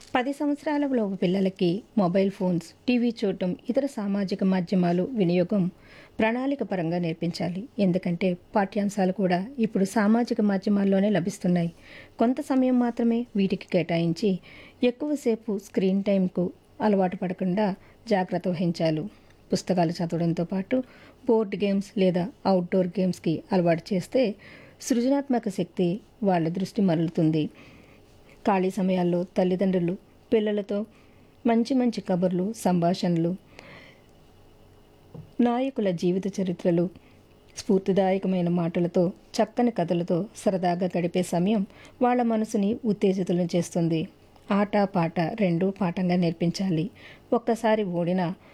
పది సంవత్సరాలలోపు పిల్లలకి మొబైల్ ఫోన్స్ టీవీ చూడటం ఇతర సామాజిక మాధ్యమాలు వినియోగం ప్రణాళిక పరంగా నేర్పించాలి ఎందుకంటే పాఠ్యాంశాలు కూడా ఇప్పుడు సామాజిక మాధ్యమాల్లోనే లభిస్తున్నాయి కొంత సమయం మాత్రమే వీటికి కేటాయించి ఎక్కువసేపు స్క్రీన్ టైంకు అలవాటు పడకుండా జాగ్రత్త వహించాలి పుస్తకాలు చదవడంతో పాటు బోర్డ్ గేమ్స్ లేదా అవుట్డోర్ గేమ్స్కి అలవాటు చేస్తే సృజనాత్మక శక్తి వాళ్ళ దృష్టి మరలుతుంది ఖాళీ సమయాల్లో తల్లిదండ్రులు పిల్లలతో మంచి మంచి కబుర్లు సంభాషణలు నాయకుల జీవిత చరిత్రలు స్ఫూర్తిదాయకమైన మాటలతో చక్కని కథలతో సరదాగా గడిపే సమయం వాళ్ళ మనసుని ఉత్తేజితులను చేస్తుంది ఆట పాట రెండూ పాఠంగా నేర్పించాలి ఒక్కసారి ఓడినా